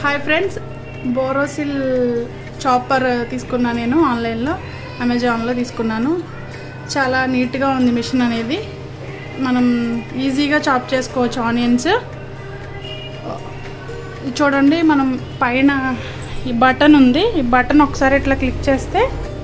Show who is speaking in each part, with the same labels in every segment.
Speaker 1: hi friends Borosil chopper తీసుకున్నాను నేను ఆన్లైన్లో అమెజాన్లో తీసుకున్నాను చాలా నీట్గా ఉంది మిషన్ అనేది మనం ఈజీగా చాప్ చేసుకోవచ్చు ఆనియన్స్ ఇది చూడండి మనం పైన ఈ బటన్ ఉంది ఈ బటన్ ఒకసారి ఇట్లా క్లిక్ చేస్తే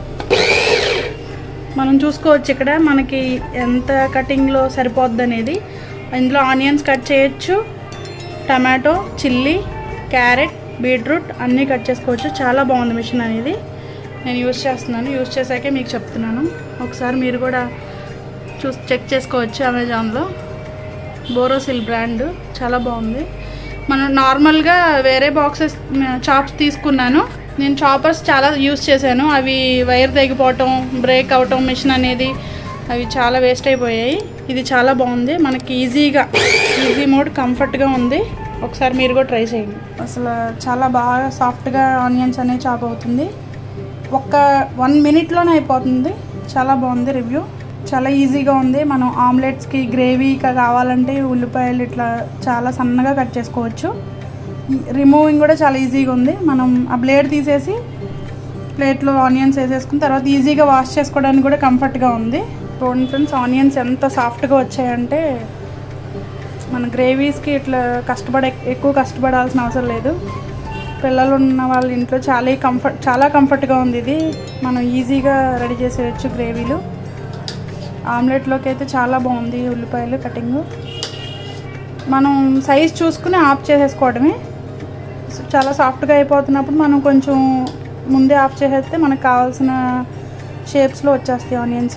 Speaker 1: మనం చూసుకోవచ్చు ఇక్కడ మనకి ఎంత కటింగ్లో సరిపోద్ది అనేది ఇందులో ఆనియన్స్ కట్ చేయొచ్చు టమాటో చిల్లీ క్యారెట్ బీట్రూట్ అన్నీ కట్ చేసుకోవచ్చు చాలా బాగుంది మిషన్ అనేది నేను యూస్ చేస్తున్నాను యూస్ చేశాకే మీకు చెప్తున్నాను ఒకసారి మీరు కూడా చూసి చెక్ చేసుకోవచ్చు అమెజాన్లో బోరోసిల్ బ్రాండ్ చాలా బాగుంది మనం నార్మల్గా వేరే బాక్సెస్ చాప్స్ తీసుకున్నాను నేను చాపర్స్ చాలా యూస్ చేశాను అవి వైర్ తెగిపోవటం బ్రేక్ అవటం మిషన్ అనేది అవి చాలా వేస్ట్ అయిపోయాయి ఇది చాలా బాగుంది మనకి ఈజీగా ఈజీ మోడ్ కంఫర్ట్గా ఉంది ఒకసారి మీరు కూడా ట్రై చేయండి అసలు చాలా బాగా సాఫ్ట్గా ఆనియన్స్ అనేవి చాప్ అవుతుంది ఒక్క వన్ మినిట్లోనే అయిపోతుంది చాలా బాగుంది రివ్యూ చాలా ఈజీగా ఉంది మనం ఆమ్లెట్స్కి గ్రేవీగా కావాలంటే ఉల్లిపాయలు ఇట్లా చాలా సన్నగా కట్ చేసుకోవచ్చు రిమూవింగ్ కూడా చాలా ఈజీగా ఉంది మనం ఆ బ్లేడ్ తీసేసి ప్లేట్లో ఆనియన్స్ వేసేసుకున్న తర్వాత ఈజీగా వాష్ చేసుకోవడానికి కూడా కంఫర్ట్గా ఉంది చూడండి ఫ్రెండ్స్ ఆనియన్స్ ఎంత సాఫ్ట్గా వచ్చాయంటే మన గ్రేవీస్కి ఇట్లా కష్టపడే ఎక్కువ కష్టపడాల్సిన అవసరం లేదు పిల్లలు ఉన్న వాళ్ళ ఇంట్లో చాలా కంఫర్ట్ చాలా కంఫర్ట్గా ఉంది ఇది మనం ఈజీగా రెడీ చేసేయచ్చు గ్రేవీలు ఆమ్లెట్లోకి అయితే చాలా బాగుంది ఉల్లిపాయలు కటింగ్ మనం సైజ్ చూసుకుని ఆఫ్ చేసేసుకోవడమే చాలా సాఫ్ట్గా అయిపోతున్నప్పుడు మనం కొంచెం ముందే ఆఫ్ చేసేస్తే మనకు కావాల్సిన షేప్స్లో వచ్చేస్తాయి ఆనియన్స్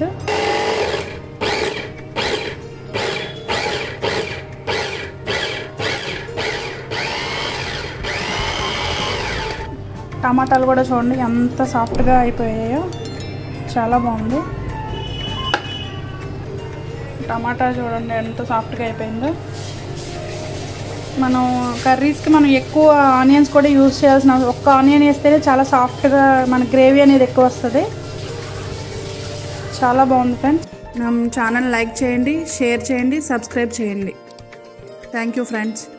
Speaker 1: టమాటాలు కూడా చూడండి ఎంత సాఫ్ట్గా అయిపోయాయో చాలా బాగుంది టమాటా చూడండి ఎంత సాఫ్ట్గా అయిపోయిందో మనం కర్రీస్కి మనం ఎక్కువ ఆనియన్స్ కూడా యూజ్ చేయాల్సిన అవసరం- ఒక్క ఆనియన్ వేస్తేనే చాలా సాఫ్ట్గా మన గ్రేవీ అనేది ఎక్కువ వస్తుంది చాలా బాగుంది ఫ్రెండ్స్ ఛానల్ లైక్ చేయండి షేర్ చేయండి సబ్స్క్రైబ్ చేయండి థ్యాంక్ యూ ఫ్రెండ్స్